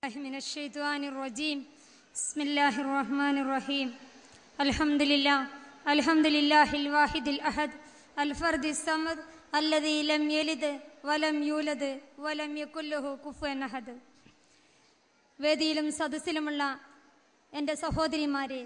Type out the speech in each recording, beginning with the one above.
الله من الشيطان الرجيم بسم الله الرحمن الرحيم الحمد لله الحمد لله الواحد الأحد الفرد الصمد الذي لم يلد ولم يولد ولم يكن له كفوا أحد വേദിയിലും സദസ്സിലുമുള്ള എൻ്റെ സഹോദരിമാരെ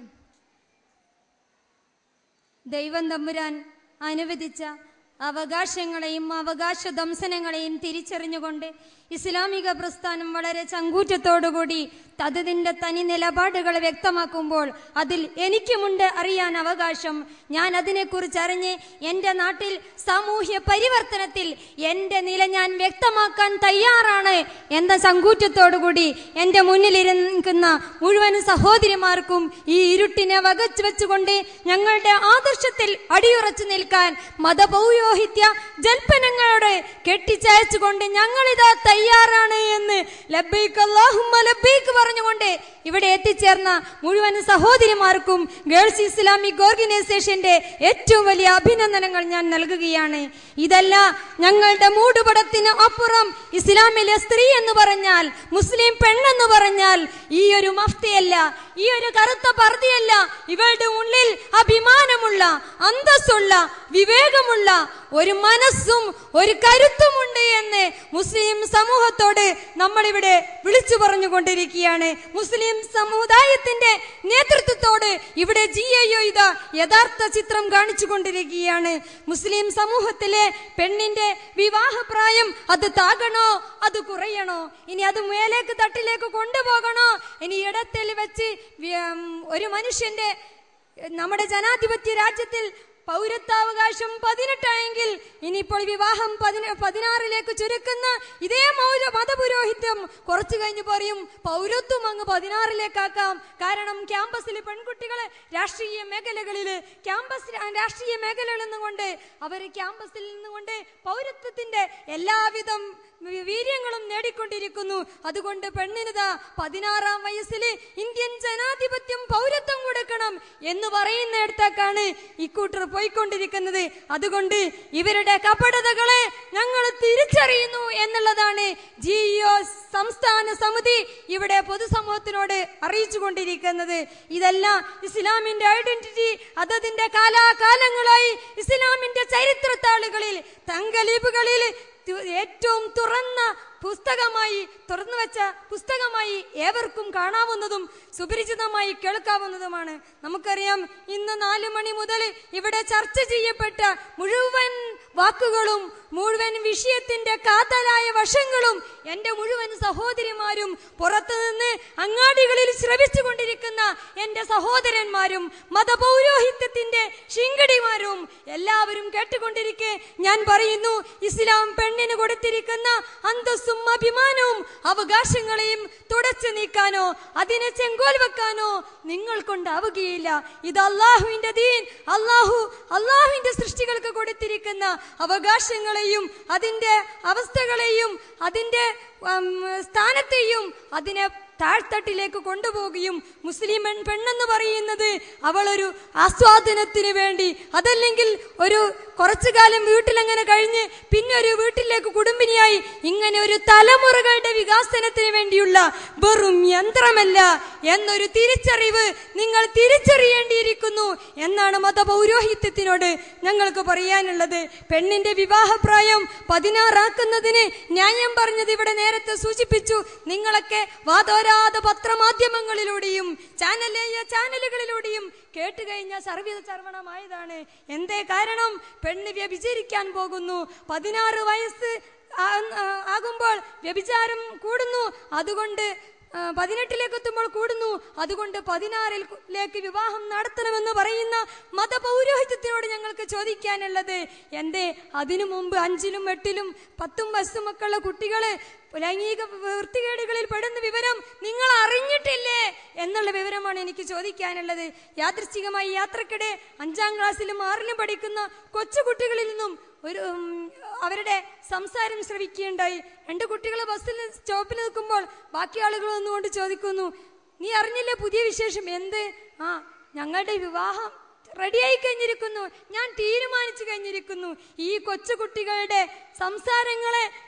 ദൈവം തമ്പുരാൻ അനുവദിച്ച അവകാശങ്ങളെയും അവകാശ ദംസനങ്ങളെയും തിരിച്ചറിഞ്ഞുകൊണ്ട് ഇസ്ലാമിക പ്രസ്ഥാനം വളരെ ചങ്കൂറ്റത്തോടുകൂടി തതിന്റെ തനി നിലപാടുകൾ വ്യക്തമാക്കുമ്പോൾ അതിൽ എനിക്കുമുണ്ട് അറിയാൻ അവകാശം ഞാൻ അതിനെക്കുറിച്ച് അറിഞ്ഞ് എൻ്റെ നാട്ടിൽ സാമൂഹ്യ പരിവർത്തനത്തിൽ എൻ്റെ നില ഞാൻ വ്യക്തമാക്കാൻ തയ്യാറാണ് എന്ന ചങ്കൂറ്റത്തോടുകൂടി എൻ്റെ മുന്നിലിരിക്കുന്ന മുഴുവൻ സഹോദരിമാർക്കും ഈ ഇരുട്ടിനെ വകച്ചു വെച്ചുകൊണ്ട് ഞങ്ങളുടെ ആദർശത്തിൽ അടിയുറച്ചു നിൽക്കാൻ മതപൗരോഹിത്യ ജൽപ്പനങ്ങളോട് കെട്ടിച്ചയച്ചുകൊണ്ട് ഞങ്ങളിതാ തയ്യാറാണ് എന്ന് ലബൈക്ക് അല്ലാഹുമ്മ ലബൈക്ക് പറഞ്ഞുകൊണ്ട് ഇവിടെ എത്തിച്ചേർന്ന മുഴുവൻ സഹോദരിമാർക്കും ഗേൾസ് ഇസ്ലാമിക് ഓർഗനൈസേഷന്റെ ഏറ്റവും വലിയ അഭിനന്ദനങ്ങൾ ഞാൻ നൽകുകയാണ് ഇതല്ല ഞങ്ങളുടെ മൂടുപടത്തിന് അപ്പുറം ഇസ്ലാമിലെ സ്ത്രീ എന്ന് പറഞ്ഞാൽ മുസ്ലിം പെണ്ണെന്ന് പറഞ്ഞാൽ ഈ ഒരു മഫ്തിയല്ല ഈ ഒരു കറുത്ത പർദ്ദയല്ല ഇവളുടെ ഉള്ളിൽ അഭിമാനമുള്ള അന്തസ്സുള്ള വിവേകമുള്ള ഒരു മനസ്സും ഒരു കരുത്തുമുണ്ട് എന്ന് മുസ്ലിം സമൂഹത്തോട് നമ്മളിവിടെ വിളിച്ചു പറഞ്ഞുകൊണ്ടിരിക്കുകയാണ് മുസ്ലിം സമുദായത്തിന്റെ നേതൃത്വത്തോട് ഇവിടെ ജി എ ഇതാ യഥാർത്ഥ ചിത്രം കാണിച്ചു കൊണ്ടിരിക്കുകയാണ് മുസ്ലിം സമൂഹത്തിലെ പെണ്ണിന്റെ വിവാഹപ്രായം അത് താകണോ അത് കുറയണോ ഇനി അത് മേലേക്ക് തട്ടിലേക്ക് കൊണ്ടുപോകണോ ഇനി ഇടത്തിൽ വെച്ച് വി- ഉം, ഒരു മനുഷ്യന്റെ നമ്മുടെ ജനാധിപത്യ രാജ്യത്തിൽ പൗരത്വാവകാശം പതിനെട്ടായെങ്കിൽ ഇനിയിപ്പോൾ വിവാഹം പതിന പതിനാറിലേക്ക് ചുരുക്കുന്ന ഇതേ മൗല മതപുരോഹിത്യം കുറച്ചു കഴിഞ്ഞ് പറയും പൗരത്വം അങ്ങ് പതിനാറിലേക്കാക്കാം കാരണം ക്യാമ്പസിൽ പെൺകുട്ടികളെ രാഷ്ട്രീയ മേഖലകളിൽ ക്യാമ്പസ് രാഷ്ട്രീയ മേഖലകളിൽ നിന്നുകൊണ്ട് അവർ ക്യാമ്പസിൽ നിന്നുകൊണ്ട് പൗരത്വത്തിന്റെ എല്ലാവിധം വി- വീര്യങ്ങളും നേടിക്കൊണ്ടിരിക്കുന്നു അതുകൊണ്ട് പെണ്ണിനിതാ പതിനാറാം വയസ്സിൽ ഇന്ത്യൻ ജനാധിപത്യം പൗരത്വം കൊടുക്കണം എന്ന് പറയുന്നിടത്തേക്കാണ് ഇക്കൂട്ടർ പോയിക്കൊണ്ടിരിക്കുന്നത് അതുകൊണ്ട് ഇവരുടെ കപടതകളെ ഞങ്ങൾ തിരിച്ചറിയുന്നു എന്നുള്ളതാണ് ജി സംസ്ഥാന സമിതി ഇവിടെ പൊതുസമൂഹത്തിനോട് അറിയിച്ചുകൊണ്ടിരിക്കുന്നത് ഇതെല്ലാം ഇസ്ലാമിന്റെ ഐഡന്റിറ്റി അതതിന്റെ കാലാകാലങ്ങളായി ഇസ്ലാമിന്റെ ചരിത്രത്താളുകളിൽ തങ്കലീപുകളിൽ തു- ഏറ്റവും തുറന്ന പുസ്തകമായി തുറന്നു വെച്ച പുസ്തകമായി ഏവർക്കും കാണാവുന്നതും സുപരിചിതമായി കേൾക്കാവുന്നതുമാണ് നമുക്കറിയാം ഇന്ന് നാലു മണി മുതൽ ഇവിടെ ചർച്ച ചെയ്യപ്പെട്ട മുഴുവൻ വാക്കുകളും മുഴുവൻ വിഷയത്തിന്റെ കാതലായ വശങ്ങളും എന്റെ മുഴുവൻ സഹോദരിമാരും പുറത്തുനിന്ന് അങ്ങാടികളിൽ ശ്രവിച്ചുകൊണ്ടിരിക്കുന്ന എന്റെ സഹോദരന്മാരും മതപൗരോഹിത്യത്തിന്റെ ശിങ്കടിമാരും എല്ലാവരും കേട്ടുകൊണ്ടിരിക്കെ ഞാൻ പറയുന്നു ഇസ്ലാം പെണ്ണിന് കൊടുത്തിരിക്കുന്ന അന്തസ്സും അഭിമാനവും അവകാശങ്ങളെയും തുടച്ചു നീക്കാനോ അതിനെ ചെങ്കോൽ വെക്കാനോ നിങ്ങൾ കൊണ്ടാവുകയില്ല ഇത് അള്ളാഹുവിന്റെ ദീൻ അള്ളാഹു അള്ളാഹുവിന്റെ സൃഷ്ടികൾക്ക് കൊടുത്തിരിക്കുന്ന അവകാശങ്ങളെയും അതിന്റെ അവസ്ഥകളെയും അതിന്റെ ഉം, സ്ഥാനത്തെയും അതിനെ താഴ്ത്തട്ടിലേക്ക് കൊണ്ടുപോവുകയും മുസ്ലിം പെൺ- പെണ്ണെന്ന് പറയുന്നത് അവളൊരു ആസ്വാദനത്തിന് വേണ്ടി അതല്ലെങ്കിൽ ഒരു കുറച്ചു കാലം വീട്ടിലങ്ങനെ കഴിഞ്ഞ് പിന്നെ ഒരു വീട്ടിലേക്ക് കുടുംബിനിയായി ഇങ്ങനെ ഒരു തലമുറകളുടെ വികാസനത്തിന് വേണ്ടിയുള്ള വെറും യന്ത്രമല്ല എന്നൊരു തിരിച്ചറിവ് നിങ്ങൾ തിരിച്ചറിയേണ്ടിയിരിക്കുന്നു എന്നാണ് മതപൗരോഹിത്യത്തിനോട് ഞങ്ങൾക്ക് പറയാനുള്ളത് പെണ്ണിന്റെ വിവാഹപ്രായം പതിനാറാക്കുന്നതിന് ന്യായം പറഞ്ഞത് ഇവിടെ നേരത്തെ സൂചിപ്പിച്ചു നിങ്ങളൊക്കെ വാതോരാത പത്രമാധ്യമങ്ങളിലൂടെയും ചാനലേയ ചാനലുകളിലൂടെയും കേട്ട് കഴിഞ്ഞാൽ സർവ്വ സർവണമായതാണ് എന്തേ കാരണം പെണ്ണ് വ്യഭിചരിക്കാൻ പോകുന്നു പതിനാറ് വയസ്സ് ആ- ആ- ആകുമ്പോൾ വ്യഭിചാരം കൂടുന്നു അതുകൊണ്ട് ആ, പതിനെട്ടിലേക്ക് എത്തുമ്പോൾ കൂടുന്നു അതുകൊണ്ട് പതിനാറിലേക്ക് വിവാഹം നടത്തണമെന്ന് പറയുന്ന മതപൗരോഹിത്യത്തിനോട് ഞങ്ങൾക്ക് ചോദിക്കാനുള്ളത് എന്തേ അതിനു മുമ്പ് അഞ്ചിലും എട്ടിലും പത്തും വയസ്സും ഒക്കെ ഉള്ള കുട്ടികള് ലൈംഗിക വൃത്തികേടുകളിൽ പെടുന്ന വിവരം നിങ്ങൾ അറിഞ്ഞിട്ടില്ലേ എന്നുള്ള വിവരമാണ് എനിക്ക് ചോദിക്കാനുള്ളത് യാദൃശ്ചികമായി യാത്രക്കിടെ അഞ്ചാം ക്ലാസ്സിലും ആറിലും പഠിക്കുന്ന കൊച്ചുകുട്ടികളിൽ നിന്നും ഒരു ഉം, അവരുടെ സംസാരം ശ്രവിക്കുകയുണ്ടായി രണ്ട് കുട്ടികൾ ബസ്സിൽ സ്റ്റോപ്പിൽ നിൽക്കുമ്പോൾ ബാക്കി ആളുകൾ വന്നുകൊണ്ട് ചോദിക്കുന്നു നീ അറിഞ്ഞില്ലേ പുതിയ വിശേഷം എന്ത് ആ ഞങ്ങളുടെ വിവാഹം റെഡിയായി കഴിഞ്ഞിരിക്കുന്നു ഞാൻ തീരുമാനിച്ചു കഴിഞ്ഞിരിക്കുന്നു ഈ കൊച്ചുകുട്ടികളുടെ സംസാരങ്ങളെ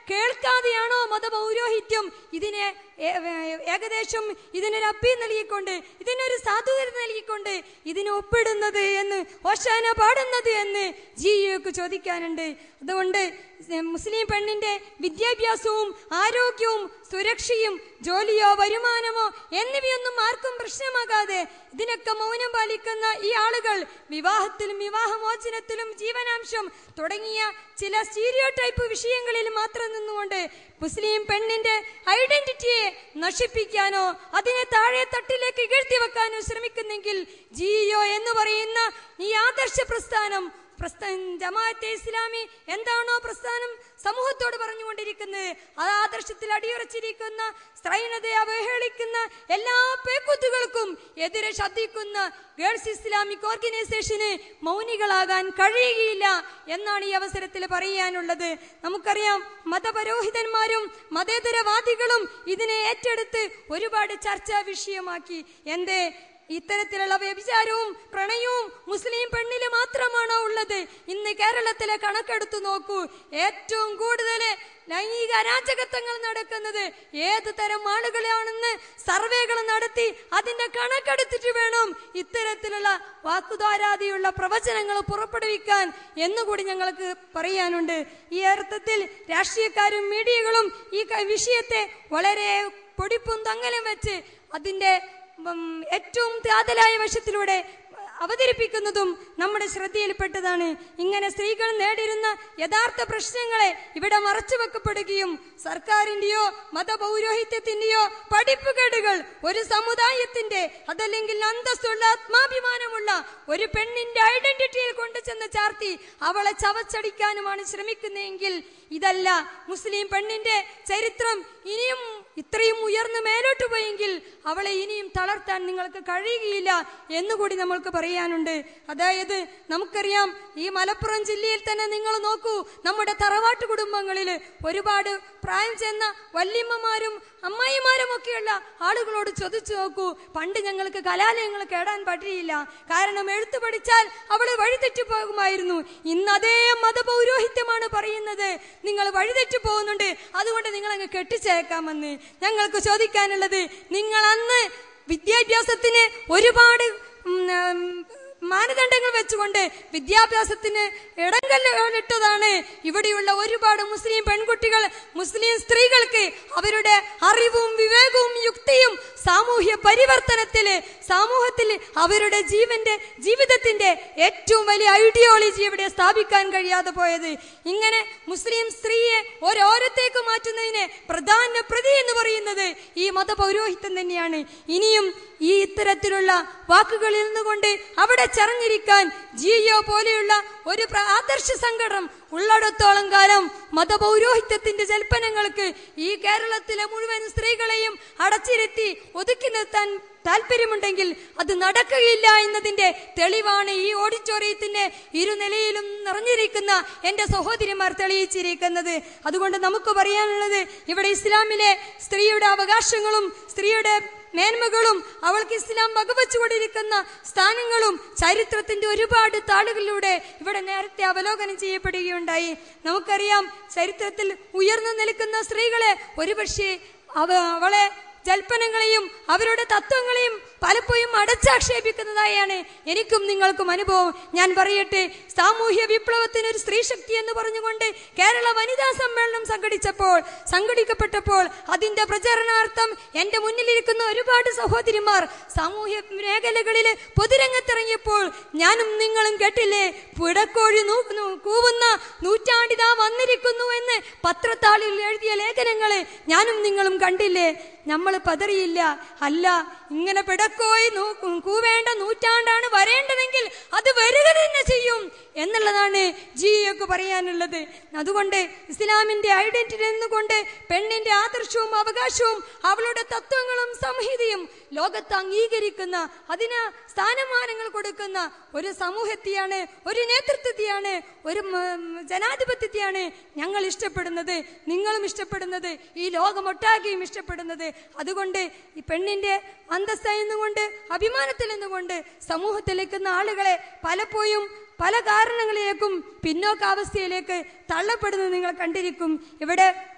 കേൾക്കാതെയാണോ മതപൗരോഹിത്യം ഇതിനെ ഏ- ഏ- ഏകദേശം ഇതിനൊരു അപ്പീൽ നൽകിക്കൊണ്ട് ഇതിനൊരു സാധുതര നൽകിക്കൊണ്ട് ഇതിന് ഒപ്പിടുന്നത് എന്ന് ഓശാന പാടുന്നത് എന്ന് ജിയോക്ക് ചോദിക്കാനുണ്ട് അതുകൊണ്ട് മുസ്ലിം പെണ്ണിന്റെ വിദ്യാഭ്യാസവും ആരോഗ്യവും സുരക്ഷയും ജോലിയോ വരുമാനമോ എന്നിവയൊന്നും ആർക്കും പ്രശ്നമാകാതെ ഇതിനൊക്കെ മൗനം പാലിക്കുന്ന ഈ ആളുകൾ വിവാഹത്തിലും വിവാഹമോചനത്തിലും ജീവനാംശം തുടങ്ങിയ ചില സ്റ്റീരിയോ ടൈപ്പ് വിഷയങ്ങളിൽ മാത്രം നിന്നുകൊണ്ട് മുസ്ലിം പെണ്ണിന്റെ ഐഡന്റിറ്റിയെ നശിപ്പിക്കാനോ അതിനെ താഴെ തട്ടിലേക്ക് ഇകഴ്ത്തി വെക്കാനോ ശ്രമിക്കുന്നെങ്കിൽ ജിയോ എന്ന് പറയുന്ന ഈ ആദർശ പ്രസ്ഥാനം പ്രസ്ഥാ- ജമാഅത്തെ ഇസ്ലാമി എന്താണോ പ്രസ്ഥാനം സമൂഹത്തോട് പറഞ്ഞുകൊണ്ടിരിക്കുന്നത് ആ ആദർശത്തിൽ അടിയുറച്ചിരിക്കുന്ന സ്ത്രൈണതയെ അവഹേളിക്കുന്ന എല്ലാ പേക്കുത്തുകൾക്കും എതിരെ ശബ്ദിക്കുന്ന ഗേൾസ് ഇസ്ലാമിക് ഓർഗനൈസേഷന് മൗനികളാകാൻ കഴിയുകയില്ല എന്നാണ് ഈ അവസരത്തിൽ പറയാനുള്ളത് നമുക്കറിയാം മതപരോഹിതന്മാരും മതേതരവാദികളും ഇതിനെ ഏറ്റെടുത്ത് ഒരുപാട് ചർച്ചാ വിഷയമാക്കി എന്തേ ഇത്തരത്തിലുള്ള വ്യഭിചാരവും പ്രണയവും മുസ്ലിം പെണ്ണില് മാത്രമാണോ ഉള്ളത് ഇന്ന് കേരളത്തിലെ കണക്കെടുത്തു നോക്കൂ ഏറ്റവും കൂടുതൽ ലൈംഗിക അരാജകത്വങ്ങൾ നടക്കുന്നത് ഏത് തരം ആളുകളാണെന്ന് സർവേകൾ നടത്തി അതിന്റെ കണക്കെടുത്തിട്ട് വേണം ഇത്തരത്തിലുള്ള വാക്കുധാരാതിയുള്ള പ്രവചനങ്ങൾ പുറപ്പെടുവിക്കാൻ എന്നുകൂടി ഞങ്ങൾക്ക് പറയാനുണ്ട് ഈ അർത്ഥത്തിൽ രാഷ്ട്രീയക്കാരും മീഡിയകളും ഈ ക- വിഷയത്തെ വളരെ പൊടിപ്പും തങ്ങലും വെച്ച് അതിന്റെ ഉം, ഏറ്റവും താതലായ വശത്തിലൂടെ അവതരിപ്പിക്കുന്നതും നമ്മുടെ ശ്രദ്ധയിൽപ്പെട്ടതാണ് ഇങ്ങനെ സ്ത്രീകൾ നേടിയിരുന്ന യഥാർത്ഥ പ്രശ്നങ്ങളെ ഇവിടെ മറച്ചു വെക്കപ്പെടുകയും സർക്കാരിന്റെയോ മതപൗരോഹിത്യത്തിന്റെയോ പഠിപ്പുകേടുകൾ ഒരു സമുദായത്തിന്റെ അതല്ലെങ്കിൽ അന്തസ്സുള്ള ആത്മാഭിമാനമുള്ള ഒരു പെണ്ണിന്റെ ഐഡന്റിറ്റിയിൽ കൊണ്ടുചെന്ന് ചാർത്തി അവളെ ചവച്ചടിക്കാനുമാണ് ശ്രമിക്കുന്നതെങ്കിൽ ഇതല്ല മുസ്ലിം പെണ്ണിന്റെ ചരിത്രം ഇനിയും ഇത്രയും ഉയർന്നു മേലോട്ട് പോയെങ്കിൽ അവളെ ഇനിയും തളർത്താൻ നിങ്ങൾക്ക് കഴിയുകയില്ല എന്നുകൂടി നമ്മൾക്ക് പറയാനുണ്ട് അതായത് നമുക്കറിയാം ഈ മലപ്പുറം ജില്ലയിൽ തന്നെ നിങ്ങൾ നോക്കൂ നമ്മുടെ തറവാട്ട് കുടുംബങ്ങളിൽ ഒരുപാട് പ്രായം ചെന്ന വല്യമ്മമാരും അമ്മായിമാരും ഒക്കെയുള്ള ആളുകളോട് ചോദിച്ചു നോക്കൂ പണ്ട് ഞങ്ങൾക്ക് കലാലയങ്ങൾ കേടാൻ പറ്റിയില്ല കാരണം എഴുത്തു പഠിച്ചാൽ അവള് വഴിതെറ്റി പോകുമായിരുന്നു ഇന്ന് അതേ മതപൗരോഹിത്യമാണ് പറയുന്നത് നിങ്ങൾ വഴിതെറ്റി പോകുന്നുണ്ട് അതുകൊണ്ട് നിങ്ങൾ അങ്ങ് കെട്ടിച്ചേക്കാമെന്ന് ഞങ്ങൾക്ക് ചോദിക്കാനുള്ളത് നിങ്ങൾ അന്ന് വിദ്യാഭ്യാസത്തിന് ഒരുപാട് ഉം, ഉം, മാനദണ്ഡങ്ങൾ വെച്ചുകൊണ്ട് വിദ്യാഭ്യാസത്തിന് ഇടങ്കല്ലിട്ടതാണ് ഇവിടെയുള്ള ഒരുപാട് മുസ്ലിം പെൺകുട്ടികൾ മുസ്ലിം സ്ത്രീകൾക്ക് അവരുടെ അറിവും വിവേകവും യുക്തിയും സാമൂഹ്യ പരിവർത്തനത്തില് സമൂഹത്തിൽ അവരുടെ ജീവന്റെ ജീവിതത്തിന്റെ ഏറ്റവും വലിയ ഐഡിയോളജി ഇവിടെ സ്ഥാപിക്കാൻ കഴിയാതെ പോയത് ഇങ്ങനെ മുസ്ലിം സ്ത്രീയെ ഓരോരത്തേക്ക് മാറ്റുന്നതിന് പ്രധാന പ്രതി എന്ന് പറയുന്നത് ഈ മതപൗരോഹിത്യം തന്നെയാണ് ഇനിയും ഈ ഇത്തരത്തിലുള്ള വാക്കുകളിൽ നിന്നുകൊണ്ട് അവിടെ ചറഞ്ഞിരിക്കാൻ ജിയോ പോലെയുള്ള ഒരു പ്ര- ആദർശ സംഘടന ഉള്ളിടത്തോളം കാലം മതപൗരോഹിത്യത്തിന്റെ ജൽപ്പനങ്ങൾക്ക് ഈ കേരളത്തിലെ മുഴുവൻ സ്ത്രീകളെയും അടച്ചിരുത്തി ഒതുക്കി നിർത്താൻ താല്പര്യമുണ്ടെങ്കിൽ അത് നടക്കുകയില്ല എന്നതിന്റെ തെളിവാണ് ഈ ഓഡിറ്റോറിയത്തിന്റെ ഇരുനിലയിലും നിറഞ്ഞിരിക്കുന്ന എന്റെ സഹോദരിമാർ തെളിയിച്ചിരിക്കുന്നത് അതുകൊണ്ട് നമുക്ക് പറയാനുള്ളത് ഇവിടെ ഇസ്ലാമിലെ സ്ത്രീയുടെ അവകാശങ്ങളും സ്ത്രീയുടെ മേന്മകളും അവൾക്ക് ഇസ്ലാം വകവച്ചുകൊണ്ടിരിക്കുന്ന സ്ഥാനങ്ങളും ചരിത്രത്തിന്റെ ഒരുപാട് താളുകളിലൂടെ ഇവിടെ നേരത്തെ അവലോകനം ചെയ്യപ്പെടുകയുണ്ടായി നമുക്കറിയാം ചരിത്രത്തിൽ ഉയർന്നു നിൽക്കുന്ന സ്ത്രീകളെ ഒരുപക്ഷെ അവ അവളെ ജൽപ്പനങ്ങളെയും അവരുടെ തത്വങ്ങളെയും പലപ്പോഴും അടച്ചാക്ഷേപിക്കുന്നതായാണ് എനിക്കും നിങ്ങൾക്കും അനുഭവം ഞാൻ പറയട്ടെ സാമൂഹ്യ വിപ്ലവത്തിന് ഒരു സ്ത്രീ ശക്തി എന്ന് പറഞ്ഞുകൊണ്ട് കേരള വനിതാ സമ്മേളനം സംഘടിച്ചപ്പോൾ സംഘടിക്കപ്പെട്ടപ്പോൾ അതിന്റെ പ്രചരണാർത്ഥം എന്റെ മുന്നിലിരിക്കുന്ന ഒരുപാട് സഹോദരിമാർ സാമൂഹ്യ മേഖലകളിൽ പൊതുരംഗത്തിറങ്ങിയപ്പോൾ ഞാനും നിങ്ങളും കേട്ടില്ലേ പിടക്കോഴി നൂ- നൂ- കൂവുന്ന നൂറ്റാണ്ടിതാ വന്നിരിക്കുന്നു എന്ന് പത്രത്താളിൽ എഴുതിയ ലേഖനങ്ങള് ഞാനും നിങ്ങളും കണ്ടില്ലേ നമ്മൾ പതറിയില്ല അല്ല ഇങ്ങനെ പിടക്കോയി നൂ- കൂവേണ്ട നൂറ്റാണ്ടാണ് വരേണ്ടതെങ്കിൽ അത് വരിക തന്നെ ചെയ്യും എന്നുള്ളതാണ് ജിയൊക്കെ പറയാനുള്ളത് അതുകൊണ്ട് ഇസ്ലാമിന്റെ ഐഡന്റിറ്റി എന്നുകൊണ്ട് പെണ്ണിന്റെ ആദർശവും അവകാശവും അവളുടെ തത്വങ്ങളും സംഹിതയും ലോകത്ത് അംഗീകരിക്കുന്ന അതിന് സ്ഥാനമാനങ്ങൾ കൊടുക്കുന്ന ഒരു സമൂഹത്തെയാണ് ഒരു നേതൃത്വത്തെയാണ് ഒരു ഉം, ജനാധിപത്യത്തെയാണ് ഞങ്ങൾ ഇഷ്ടപ്പെടുന്നത് നിങ്ങളും ഇഷ്ടപ്പെടുന്നത് ഈ ലോകമൊട്ടാകെയും ഇഷ്ടപ്പെടുന്നത് അതുകൊണ്ട് ഈ പെണ്ണിന്റെ അന്തസ്ഥ എന്നുകൊണ്ട് അഭിമാനത്തിൽ നിന്നുകൊണ്ട് സമൂഹത്തിലേക്കുന്ന ആളുകളെ പലപ്പോഴും പല കാരണങ്ങളിലേക്കും പിന്നോക്കാവസ്ഥയിലേക്ക് തള്ളപ്പെടുന്നത് നിങ്ങൾ കണ്ടിരിക്കും ഇവിടെ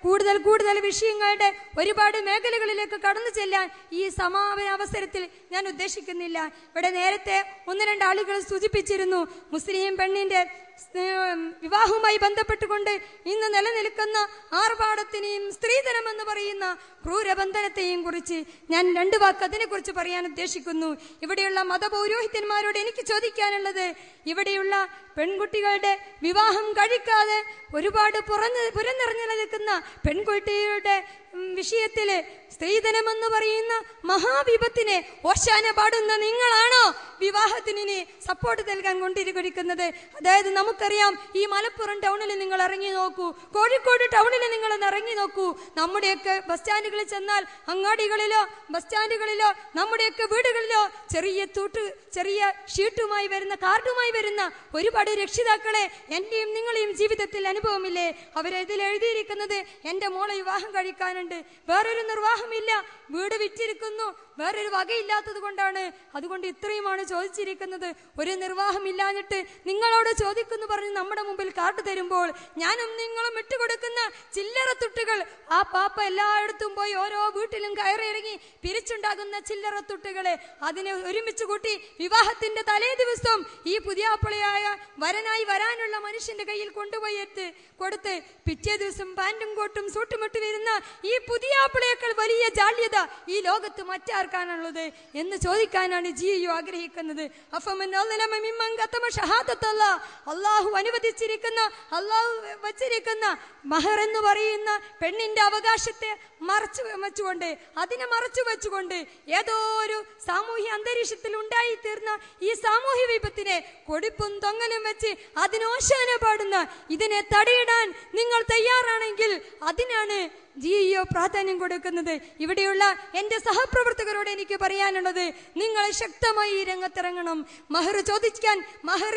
കൂടുതൽ കൂടുതൽ വിഷയങ്ങളുടെ ഒരുപാട് മേഖലകളിലേക്ക് കടന്നു ചെല്ലാൻ ഈ സമാപന അവസരത്തിൽ ഞാൻ ഉദ്ദേശിക്കുന്നില്ല ഇവിടെ നേരത്തെ ഒന്ന് രണ്ട് ആളുകൾ സൂചിപ്പിച്ചിരുന്നു മുസ്ലിം പെണ്ണിന്റെ ഏഹ്, വിവാഹവുമായി ബന്ധപ്പെട്ടുകൊണ്ട് ഇന്ന് നിലനിൽക്കുന്ന ആർഭാടത്തിനെയും സ്ത്രീധനം എന്ന് പറയുന്ന ക്രൂരബന്ധനത്തെയും കുറിച്ച് ഞാൻ രണ്ട് വാക്ക് അതിനെക്കുറിച്ച് പറയാൻ ഉദ്ദേശിക്കുന്നു ഇവിടെയുള്ള മതപൗരോഹിത്യന്മാരോട് എനിക്ക് ചോദിക്കാനുള്ളത് ഇവിടെയുള്ള പെൺകുട്ടികളുടെ വിവാഹം കഴിക്കാതെ ഒരുപാട് പുറഞ്ഞ് പുരനിറഞ്ഞു നിൽക്കുന്ന പെൺകുട്ടിയുടെ ഉം, വിഷയത്തില് സ്ത്രീധനമെന്ന് പറയുന്ന മഹാവിപത്തിനെ ഓശാന പാടുന്ന നിങ്ങളാണോ വിവാഹത്തിന് ഇനി സപ്പോർട്ട് നൽകാൻ കൊണ്ടിരിക്കുന്നത് അതായത് നമുക്കറിയാം ഈ മലപ്പുറം ടൗണിൽ നിങ്ങൾ ഇറങ്ങി നോക്കൂ കോഴിക്കോട് ടൗണിൽ നിങ്ങൾ ഒന്ന് ഇറങ്ങി നോക്കൂ നമ്മുടെയൊക്കെ ബസ് സ്റ്റാൻഡുകളിൽ ചെന്നാൽ അങ്ങാടികളിലോ ബസ് സ്റ്റാൻഡുകളിലോ നമ്മുടെയൊക്കെ വീടുകളിലോ ചെറിയ തൂട്ട് ചെറിയ ഷീട്ടുമായി വരുന്ന കാർഡുമായി വരുന്ന ഒരുപാട് രക്ഷിതാക്കളെ എന്റെയും നിങ്ങളെയും ജീവിതത്തിൽ അനുഭവമില്ലേ അവരെതിൽ എഴുതിയിരിക്കുന്നത് എന്റെ മോളെ വിവാഹം കഴിക്കാനുണ്ട് വേറൊരു നിർവാഹമില്ല വീട് വിറ്റിരിക്കുന്നു വേറൊരു വകയില്ലാത്തത് കൊണ്ടാണ് അതുകൊണ്ട് ഇത്രയുമാണ് ചോദിച്ചിരിക്കുന്നത് ഒരു നിർവാഹമില്ലാഞ്ഞിട്ട് നിങ്ങളോട് ചോദിക്കുന്നു പറഞ്ഞ് നമ്മുടെ മുമ്പിൽ കാട്ടു തരുമ്പോൾ ഞാനും നിങ്ങളും ഇട്ടുകൊടുക്കുന്ന ചില്ലറ തുട്ടുകൾ ആ പാപ്പ എല്ലായിടത്തും പോയി ഓരോ വീട്ടിലും കയറിയിറങ്ങി പിരിച്ചുണ്ടാകുന്ന ചില്ലറ തുട്ടുകളെ അതിനെ ഒരുമിച്ച് കൂട്ടി വിവാഹത്തിന്റെ തലേ ദിവസം ഈ പുതിയാപ്പിളയായ വരനായി വരാനുള്ള മനുഷ്യന്റെ കയ്യിൽ കൊണ്ടുപോയി എത്ത് കൊടുത്ത് പിറ്റേ ദിവസം പാന്റും കോട്ടും സൂട്ടും ഇട്ട് വരുന്ന ഈ പുതിയാപ്പിളയേക്കാൾ വലിയ ജാള്യത ഈ ലോകത്ത് മറ്റാർക്കാണുള്ളത് എന്ന് ചോദിക്കാനാണ് ജിയു ആഗ്രഹിക്കുന്നത് അഫമൻ അദ്ലമ മിമ്മൻ ഖതമ ഷഹാദത്തല്ല. അള്ളാഹു അനുവദിച്ചിരിക്കുന്ന അള്ളാഹു വച്ചിരിക്കുന്ന മഹർ എന്ന് പറയുന്ന പെണ്ണിന്റെ അവകാശത്തെ മറച്ചു വെച്ചുകൊണ്ട് അതിനെ മറച്ചു വെച്ചുകൊണ്ട് ഏതോ ഒരു സാമൂഹ്യ അന്തരീക്ഷത്തിൽ ഉണ്ടായിത്തീർന്ന ഈ സാമൂഹ്യ വിപത്തിനെ കൊടിപ്പും തൊങ്ങലും വെച്ച് അതിനോശാന പാടുന്ന ഇതിനെ തടയിടാൻ നിങ്ങൾ തയ്യാറാണെങ്കിൽ അതിനാണ് ജിയോ പ്രാധാന്യം കൊടുക്കുന്നത് ഇവിടെയുള്ള എന്റെ സഹപ്രവർത്തകരോട് എനിക്ക് പറയാനുള്ളത് നിങ്ങൾ ശക്തമായി ഈ രംഗത്തിറങ്ങണം മഹർ ചോദിക്കാൻ മഹർ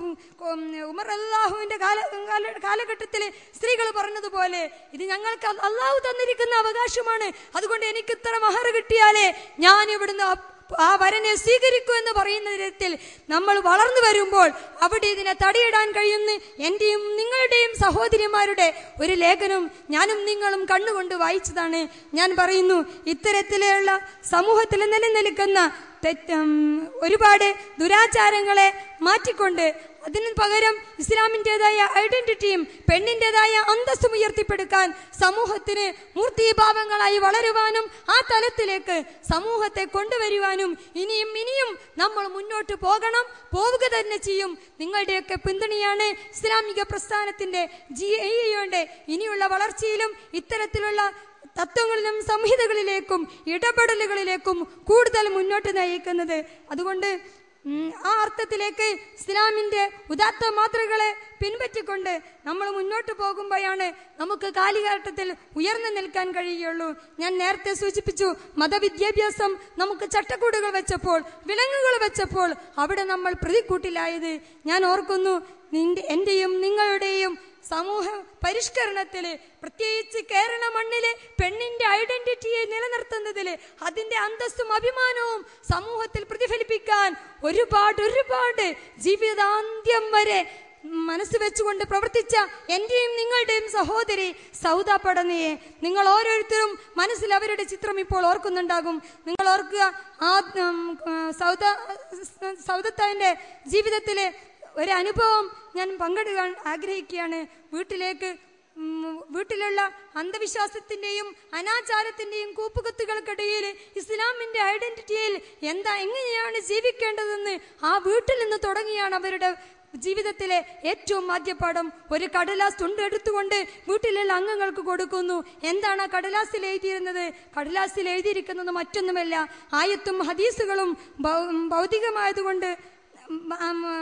ഉമർ അള്ളാഹുവിന്റെ കാല കാല- കാലഘട്ടത്തിൽ സ്ത്രീകൾ പറഞ്ഞതുപോലെ ഇത് ഞങ്ങൾക്ക് അള്ളാഹു തന്നിരിക്കുന്ന അവകാശമാണ് അതുകൊണ്ട് എനിക്ക് ഇത്ര മഹർ കിട്ടിയാലേ ഞാൻ ഇവിടുന്ന് അപ്പ് ആ വരനെ സ്വീകരിക്കൂ എന്ന് പറയുന്ന തരത്തിൽ നമ്മൾ വളർന്നു വരുമ്പോൾ അവിടെ ഇതിനെ തടയിടാൻ കഴിയുന്ന എന്റെയും നിങ്ങളുടെയും സഹോദരിമാരുടെ ഒരു ലേഖനം ഞാനും നിങ്ങളും കണ്ണുകൊണ്ട് വായിച്ചതാണ് ഞാൻ പറയുന്നു ഇത്തരത്തിലുള്ള സമൂഹത്തിൽ നിലനിൽക്കുന്ന തെറ്റ് ഉം, ഒരുപാട് ദുരാചാരങ്ങളെ മാറ്റിക്കൊണ്ട് അതിന് പകരം ഇസ്ലാമിൻ്റെതായ ഐഡന്റിറ്റിയും പെണ്ണിൻ്റെതായ അന്തസ്സും ഉയർത്തിപ്പെടുക്കാൻ സമൂഹത്തിന് മൂർത്തിഭാവങ്ങളായി വളരുവാനും ആ തലത്തിലേക്ക് സമൂഹത്തെ കൊണ്ടുവരുവാനും ഇനിയും ഇനിയും നമ്മൾ മുന്നോട്ട് പോകണം പോവുക തന്നെ ചെയ്യും നിങ്ങളുടെയൊക്കെ പിന്തുണയാണ് ഇസ്ലാമിക പ്രസ്ഥാനത്തിന്റെ ജി ഐയുടെ ഇനിയുള്ള വളർച്ചയിലും ഇത്തരത്തിലുള്ള തത്വങ്ങളിലും സംഹിതകളിലേക്കും ഇടപെടലുകളിലേക്കും കൂടുതൽ മുന്നോട്ട് നയിക്കുന്നത് അതുകൊണ്ട് ഉം, ആ അർത്ഥത്തിലേക്ക് ഇസ്ലാമിന്റെ ഉദാത്ത മാതൃകളെ പിൻപറ്റിക്കൊണ്ട് നമ്മൾ മുന്നോട്ട് പോകുമ്പോഴാണ് നമുക്ക് കാലിഘട്ടത്തിൽ ഉയർന്നു നിൽക്കാൻ കഴിയുള്ളൂ ഞാൻ നേരത്തെ സൂചിപ്പിച്ചു മതവിദ്യാഭ്യാസം നമുക്ക് ചട്ടക്കൂടുകൾ വെച്ചപ്പോൾ വിലങ്ങുകൾ വെച്ചപ്പോൾ അവിടെ നമ്മൾ പ്രതിക്കൂട്ടിലായത് ഞാൻ ഓർക്കുന്നു നിന്റെ എന്റെയും നിങ്ങളുടെയും സമൂഹ പരിഷ്കരണത്തില് പ്രത്യേകിച്ച് കേരള മണ്ണില് പെണ്ണിന്റെ ഐഡന്റിറ്റിയെ നിലനിർത്തുന്നതില് അതിന്റെ അന്തസ്സും അഭിമാനവും സമൂഹത്തിൽ പ്രതിഫലിപ്പിക്കാൻ ഒരുപാട് ഒരുപാട് ജീവിതാന്ത്യം വരെ മനസ്സ് വെച്ചുകൊണ്ട് പ്രവർത്തിച്ച എന്റെയും നിങ്ങളുടെയും സഹോദരി സൗദ പടനയെ നിങ്ങൾ ഓരോരുത്തരും മനസ്സിൽ അവരുടെ ചിത്രം ഇപ്പോൾ ഓർക്കുന്നുണ്ടാകും നിങ്ങൾ ഓർക്കുക ആ ഉം, സൗദ സൗദത്താവിന്റെ ജീവിതത്തിലെ ഒരു അനുഭവം ഞാൻ പങ്കെടുക്കാൻ ആഗ്രഹിക്കുകയാണ് വീട്ടിലേക്ക് ഉം, വീട്ടിലുള്ള അന്ധവിശ്വാസത്തിന്റെയും അനാചാരത്തിന്റെയും കൂപ്പുകുത്തുകൾക്കിടയിൽ ഇസ്ലാമിന്റെ ഐഡന്റിറ്റിയിൽ എന്താ എങ്ങനെയാണ് ജീവിക്കേണ്ടതെന്ന് ആ വീട്ടിൽ നിന്ന് തുടങ്ങിയാണ് അവരുടെ ജീവിതത്തിലെ ഏറ്റവും ആദ്യപാഠം ഒരു കടലാസ് തുണ്ട് എടുത്തുകൊണ്ട് വീട്ടിലുള്ള അംഗങ്ങൾക്ക് കൊടുക്കുന്നു എന്താണ് ആ കടലാസിൽ എഴുതിയിരുന്നത് കടലാസിൽ എഴുതിയിരിക്കുന്നത് മറ്റൊന്നുമല്ല ആയത്തും ഹദീസുകളും ഭൗ- ഭൗതികമായതുകൊണ്ട് മ-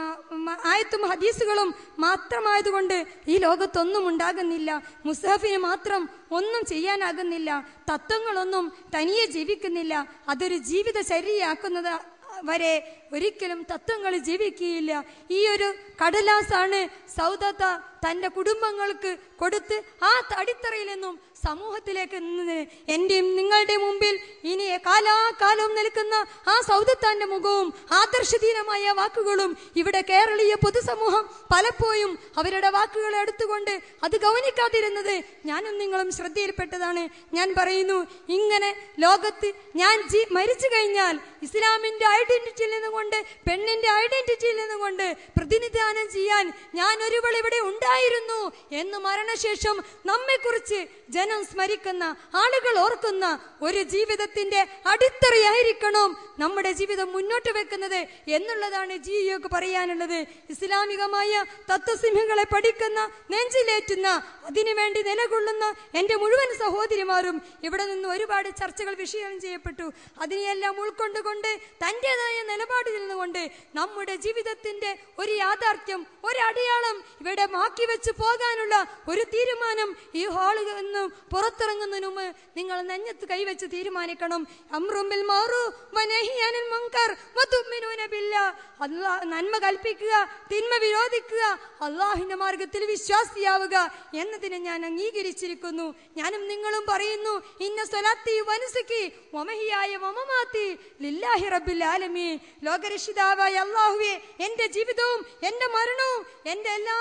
മ- ആയത്തും ഹദീസുകളും മാത്രമായതുകൊണ്ട് ഈ ലോകത്തൊന്നും ഉണ്ടാകുന്നില്ല മുസാഫിന് മാത്രം ഒന്നും ചെയ്യാനാകുന്നില്ല തത്വങ്ങളൊന്നും തനിയെ ജീവിക്കുന്നില്ല അതൊരു ജീവിത ചര്യയാക്കുന്നത് വരെ ഒരിക്കലും തത്വങ്ങൾ ജീവിക്കുകയില്ല ഈ ഒരു കടലാസാണ് സൗദത്ത തന്റെ കുടുംബങ്ങൾക്ക് കൊടുത്ത് ആ അടിത്തറയിൽ നിന്നും സമൂഹത്തിലേക്ക് നിന്ന് എന്റെയും നിങ്ങളുടെ മുമ്പിൽ ഇനി കാലാകാലവും നിൽക്കുന്ന ആ സൗദത്താന്റെ മുഖവും ആദർശധീനമായ വാക്കുകളും ഇവിടെ കേരളീയ പൊതുസമൂഹം പലപ്പോഴും അവരുടെ വാക്കുകളെ എടുത്തുകൊണ്ട് അത് ഗൗനിക്കാതിരുന്നത് ഞാനും നിങ്ങളും ശ്രദ്ധയിൽപ്പെട്ടതാണ് ഞാൻ പറയുന്നു ഇങ്ങനെ ലോകത്ത് ഞാൻ ജീ മരിച്ചു കഴിഞ്ഞാൽ ഇസ്ലാമിന്റെ ഐഡന്റിറ്റിയിൽ നിന്നുകൊണ്ട് പെണ്ണിന്റെ ഐഡന്റിറ്റിയിൽ നിന്നുകൊണ്ട് പ്രതിനിധാനം ചെയ്യാൻ ഞാൻ ഒരുവൾ ഇവിടെ ഉണ്ടായിരുന്നു എന്ന് മരണശേഷം നമ്മെക്കുറിച്ച് ജനം സ്മരിക്കുന്ന ആളുകൾ ഓർക്കുന്ന ഒരു ജീവിതത്തിന്റെ അടിത്തറയായിരിക്കണം നമ്മുടെ ജീവിതം മുന്നോട്ട് വെക്കുന്നത് എന്നുള്ളതാണ് ജിയോക്ക് പറയാനുള്ളത് ഇസ്ലാമികമായ തത്വസിംഹങ്ങളെ പഠിക്കുന്ന നെഞ്ചിലേറ്റുന്ന അതിനുവേണ്ടി നിലകൊള്ളുന്ന എൻ്റെ മുഴുവൻ സഹോദരിമാരും ഇവിടെ നിന്ന് ഒരുപാട് ചർച്ചകൾ വിഷയം ചെയ്യപ്പെട്ടു അതിനെയെല്ലാം ഉൾക്കൊണ്ടുകൊണ്ട് തൻ്റെതായ നിലപാടിൽ നിന്നുകൊണ്ട് നമ്മുടെ ജീവിതത്തിന്റെ ഒരു യാഥാർത്ഥ്യം ഒരു അടയാളം ഇവിടെ മാക്കി വെച്ച് പോകാനുള്ള ഒരു തീരുമാനം ഈ ഹാളിൽ നിന്നും പുറത്തിറങ്ങുന്നതിന് മുമ്പ് നിങ്ങൾ നെഞ്ഞത്ത് കൈവച്ച് തീരുമാനിക്കണം അമ്രുമ്പിൽ മാറു വനഹിയാനിൽ മുങ്കർ വതുമ്മിനൂന ബില്ലാ. അല്ലാ നന്മ കൽപ്പിക്കുക തിന്മ വിരോധിക്കുക അള്ളാഹിന്റെ മാർഗത്തിൽ വിശ്വാസിയാവുക എന്നതിനെ ഞാൻ അംഗീകരിച്ചിരിക്കുന്നു ഞാനും നിങ്ങളും പറയുന്നു ഇന്ന സ്വലാത്തി വനുസുക്കി വമഹിയായ വമമാത്തി ലില്ലാഹി റബ്ബിൽ ആലമീൻ ലോകരക്ഷിതാവായ അള്ളാഹുവെ എന്റെ ജീവിതവും എന്റെ മരണവും എന്റെ എല്ലാ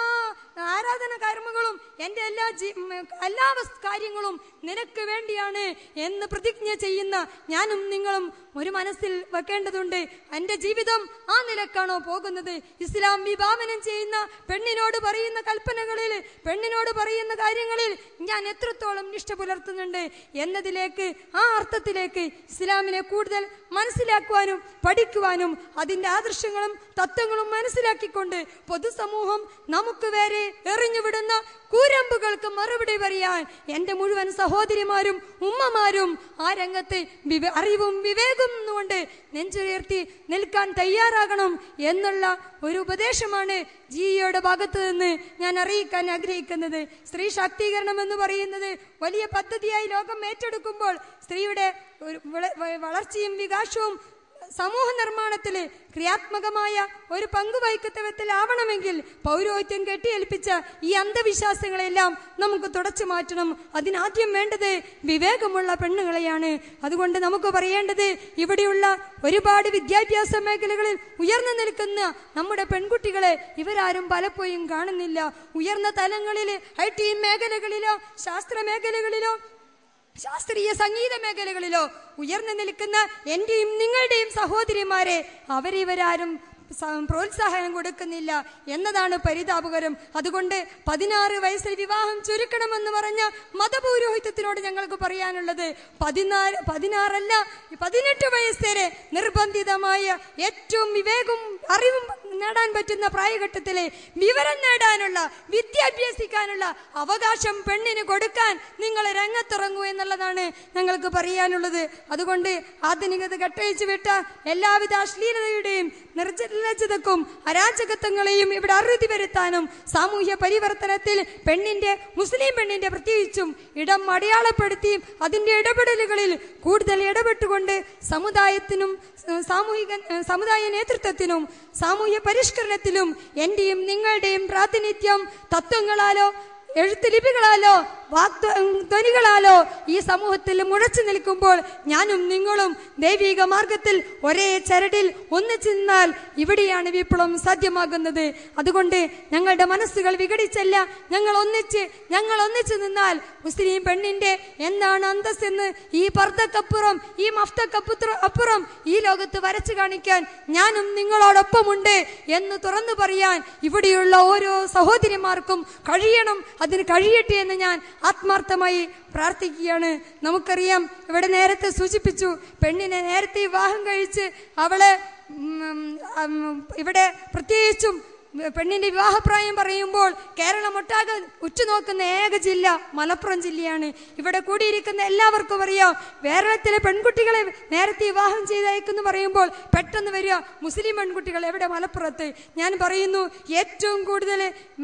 ആരാധന കർമ്മങ്ങളും എന്റെ എല്ലാ ജീ- ഉം, എല്ലാ വസ്- കാര്യങ്ങളും നിനക്ക് വേണ്ടിയാണ് എന്ന് പ്രതിജ്ഞ ചെയ്യുന്ന ഞാനും നിങ്ങളും ഒരു മനസ്സിൽ വെക്കേണ്ടതുണ്ട് എന്റെ ജീവിതം ആ നിലക്കാണോ പോകുന്നത് ഇസ്ലാം വിഭാവനം ചെയ്യുന്ന പെണ്ണിനോട് പറയുന്ന കൽപ്പനകളിൽ പെണ്ണിനോട് പറയുന്ന കാര്യങ്ങളിൽ ഞാൻ എത്രത്തോളം നിഷ്ഠ പുലർത്തുന്നുണ്ട് എന്നതിലേക്ക് ആ അർത്ഥത്തിലേക്ക് ഇസ്ലാമിനെ കൂടുതൽ മനസ്സിലാക്കുവാനും പഠിക്കുവാനും അതിന്റെ ആദർശങ്ങളും തത്വങ്ങളും മനസ്സിലാക്കിക്കൊണ്ട് പൊതുസമൂഹം നമുക്ക് വേറെ എറിഞ്ഞുവിടുന്ന കൂരമ്പുകൾക്ക് മറുപടി പറയാൻ എന്റെ മുഴുവൻ സഹോദരിമാരും ഉമ്മമാരും ആ രംഗത്ത് വിവ- അറിവും വിവേകം കൊണ്ട് നെഞ്ചുയർത്തി നിൽക്കാൻ തയ്യാറാകണം എന്നുള്ള ഒരു ഉപദേശമാണ് ജിയുടെ ഭാഗത്ത് നിന്ന് ഞാൻ അറിയിക്കാൻ ആഗ്രഹിക്കുന്നത് സ്ത്രീ ശാക്തീകരണം എന്ന് പറയുന്നത് വലിയ പദ്ധതിയായി ലോകം ഏറ്റെടുക്കുമ്പോൾ സ്ത്രീയുടെ ഒരു വള- വ- വളർച്ചയും വികാസവും സമൂഹ നിർമ്മാണത്തില് ക്രിയാത്മകമായ ഒരു പങ്ക് വഹിക്കുന്ന വിധത്തിലാവണമെങ്കിൽ പൗരോഹിത്യം കെട്ടിയേൽപ്പിച്ച ഈ അന്ധവിശ്വാസങ്ങളെല്ലാം നമുക്ക് തുടച്ചു മാറ്റണം അതിനാദ്യം വേണ്ടത് വിവേകമുള്ള പെണ്ണുങ്ങളെയാണ് അതുകൊണ്ട് നമുക്ക് പറയേണ്ടത് ഇവിടെയുള്ള ഒരുപാട് വിദ്യാഭ്യാസ മേഖലകളിൽ ഉയർന്നു നിൽക്കുന്ന നമ്മുടെ പെൺകുട്ടികളെ ഇവരാരും പലപ്പോഴും കാണുന്നില്ല ഉയർന്ന തലങ്ങളിൽ ഐ ടി മേഖലകളിലോ ശാസ്ത്ര മേഖലകളിലോ ശാസ്ത്രീയ സംഗീത മേഖലകളിലോ ഉയർന്നു നിൽക്കുന്ന എന്റെയും നിങ്ങളുടെയും സഹോദരിമാരെ അവരിവരാരും സ- പ്രോത്സാഹനം കൊടുക്കുന്നില്ല എന്നതാണ് പരിതാപകരം അതുകൊണ്ട് പതിനാറ് വയസ്സിൽ വിവാഹം ചുരുക്കണമെന്ന് പറഞ്ഞ മതപൗരോഹിത്യത്തിനോട് ഞങ്ങൾക്ക് പറയാനുള്ളത് പതിനാല് പതിനാറല്ല പതിനെട്ട് വയസ്സ് വരെ നിർബന്ധിതമായ ഏറ്റവും വിവേകവും അറിവും നേടാൻ പറ്റുന്ന പ്രായഘട്ടത്തിലെ വിവരം നേടാനുള്ള വിദ്യാഭ്യസിക്കാനുള്ള അവകാശം പെണ്ണിന് കൊടുക്കാൻ നിങ്ങൾ രംഗത്തിറങ്ങൂ എന്നുള്ളതാണ് ഞങ്ങൾക്ക് പറയാനുള്ളത് അതുകൊണ്ട് ആധുനികത കട്ടയച്ചു വിട്ട എല്ലാവിധ അശ്ലീലതയുടെയും നിർജലജതക്കും അരാജകത്വങ്ങളെയും ഇവിടെ അറുതി വരുത്താനും സാമൂഹ്യ പരിവർത്തനത്തിൽ പെണ്ണിന്റെ മുസ്ലിം പെണ്ണിന്റെ പ്രത്യേകിച്ചും ഇടം അടയാളപ്പെടുത്തിയും അതിന്റെ ഇടപെടലുകളിൽ കൂടുതൽ ഇടപെട്ടുകൊണ്ട് സമുദായത്തിനും ഏഹ്, സാമൂഹിക ഏഹ്, സമുദായ നേതൃത്വത്തിനും സാമൂഹ്യ പരിഷ്കരണത്തിലും എന്റെയും നിങ്ങളുടെയും പ്രാതിനിധ്യം തത്വങ്ങളാലോ എഴുത്തുലിപികളാലോ വാഗ്ധ്വനികളാലോ ഈ സമൂഹത്തിൽ മുഴച്ചു നിൽക്കുമ്പോൾ ഞാനും നിങ്ങളും ദൈവിക മാർഗത്തിൽ ഒരേ ചരടിൽ ഒന്നിച്ചു നിന്നാൽ ഇവിടെയാണ് വിപ്ലവം സാധ്യമാകുന്നത് അതുകൊണ്ട് ഞങ്ങളുടെ മനസ്സുകൾ വിഘടിച്ചല്ല ഞങ്ങൾ ഒന്നിച്ച് ഞങ്ങൾ ഒന്നിച്ചു നിന്നാൽ മുസ്ലിം പെണ്ണിന്റെ എന്താണ് അന്തസ്സെന്ന് ഈ പർദ്ദക്കപ്പുറം ഈ മഫ്തക്കപ്പുത്ര അപ്പുറം ഈ ലോകത്ത് വരച്ചു കാണിക്കാൻ ഞാനും നിങ്ങളോടൊപ്പമുണ്ട് എന്ന് തുറന്നു പറയാൻ ഇവിടെയുള്ള ഓരോ സഹോദരിമാർക്കും കഴിയണം അതിന് കഴിയട്ടെ എന്ന് ഞാൻ ആത്മാർത്ഥമായി പ്രാർത്ഥിക്കുകയാണ് നമുക്കറിയാം ഇവിടെ നേരത്തെ സൂചിപ്പിച്ചു പെണ്ണിനെ നേരത്തെ വിവാഹം കഴിച്ച് അവളെ ഉം, ഉം, ഇവിടെ പ്രത്യേകിച്ചും പെണ്ണിന്റെ വിവാഹപ്രായം പറയുമ്പോൾ കേരളം ഒട്ടാകെ ഉറ്റുനോക്കുന്ന ഏക ജില്ല മലപ്പുറം ജില്ലയാണ് ഇവിടെ കൂടിയിരിക്കുന്ന എല്ലാവർക്കും അറിയാം കേരളത്തിലെ പെൺകുട്ടികളെ നേരത്തെ വിവാഹം ചെയ്തയക്കുന്നു പറയുമ്പോൾ പെട്ടെന്ന് വരിക മുസ്ലിം പെൺകുട്ടികൾ എവിടെ മലപ്പുറത്ത് ഞാൻ പറയുന്നു ഏറ്റവും കൂടുതൽ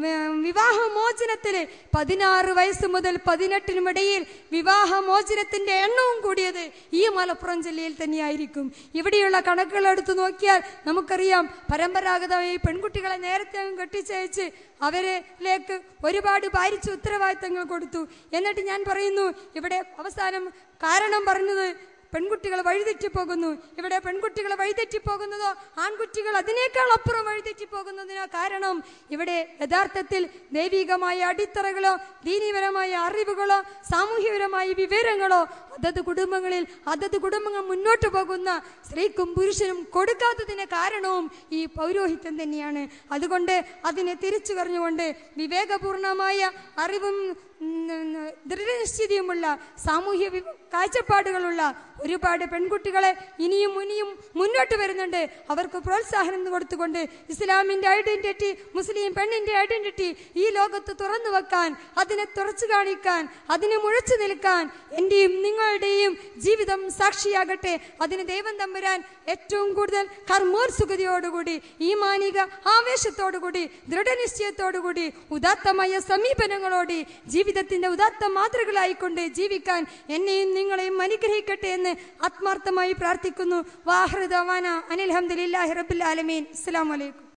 വിവാഹമോചനത്തിൽ പതിനാറ് വയസ്സ് മുതൽ പതിനെട്ടിനും ഇടയിൽ വിവാഹമോചനത്തിന്റെ എണ്ണവും കൂടിയത് ഈ മലപ്പുറം ജില്ലയിൽ തന്നെയായിരിക്കും ഇവിടെയുള്ള കണക്കുകൾ എടുത്തു നോക്കിയാൽ നമുക്കറിയാം പരമ്പരാഗതമായി പെൺകുട്ടികളെ നേരത്തെ അങ്ങ് കെട്ടിച്ചയച്ച് അവരിലേക്ക് ഒരുപാട് ഭാരിച്ച ഉത്തരവാദിത്തങ്ങൾ കൊടുത്തു എന്നിട്ട് ഞാൻ പറയുന്നു ഇവിടെ അവസാനം കാരണം പറഞ്ഞത് പെൺകുട്ടികൾ വഴിതെറ്റി പോകുന്നു ഇവിടെ പെൺകുട്ടികൾ വഴിതെറ്റി പോകുന്നതോ ആൺകുട്ടികൾ അതിനേക്കാൾ അപ്പുറം വഴിതെറ്റി പോകുന്നതിനോ കാരണം ഇവിടെ യഥാർത്ഥത്തിൽ ദൈവികമായ അടിത്തറകളോ ദീനീപരമായ അറിവുകളോ സാമൂഹ്യപരമായ വിവരങ്ങളോ അതത് കുടുംബങ്ങളിൽ അതത് കുടുംബങ്ങൾ മുന്നോട്ട് പോകുന്ന സ്ത്രീക്കും പുരുഷനും കൊടുക്കാത്തതിന് കാരണവും ഈ പൗരോഹിത്യം തന്നെയാണ് അതുകൊണ്ട് അതിനെ തിരിച്ചു കറിഞ്ഞുകൊണ്ട് വിവേകപൂർണമായ അറിവും ഉം, ദൃഢനിശ്ചിതയുമുള്ള സാമൂഹ്യ വി- കാഴ്ചപ്പാടുകളുള്ള ഒരുപാട് പെൺകുട്ടികളെ ഇനിയും ഇനിയും മുന്നോട്ട് വരുന്നുണ്ട് അവർക്ക് പ്രോത്സാഹനം കൊടുത്തുകൊണ്ട് ഇസ്ലാമിന്റെ ഐഡന്റിറ്റി മുസ്ലിം പെണ്ണിന്റെ ഐഡന്റിറ്റി ഈ ലോകത്ത് തുറന്നു വെക്കാൻ അതിനെ തുറച്ചു കാണിക്കാൻ അതിനെ മുഴച്ചു നിൽക്കാൻ എന്റെയും നിങ്ങളുടെയും ജീവിതം സാക്ഷിയാകട്ടെ അതിന് ദൈവം തമ്പുരാൻ ഏറ്റവും കൂടുതൽ കർമ്മോത്സുകതയോടുകൂടി ഈ മാനിക ആവേശത്തോടുകൂടി ദൃഢനിശ്ചയത്തോടുകൂടി ഉദാത്തമായ സമീപനങ്ങളോടെ ജീവിതത്തിന്റെ ഉദാത്ത മാതൃകളായിക്കൊണ്ട് ജീവിക്കാൻ എന്നെയും നിങ്ങളെയും അനുഗ്രഹിക്കട്ടെ എന്ന് ആത്മാർത്ഥമായി പ്രാർത്ഥിക്കുന്നു വാഹൃദവാന അനിൽഹമ്മദില്ലാഹി റബ്ബിൽ ആലമീൻ അസ്സലാമു അലൈക്കും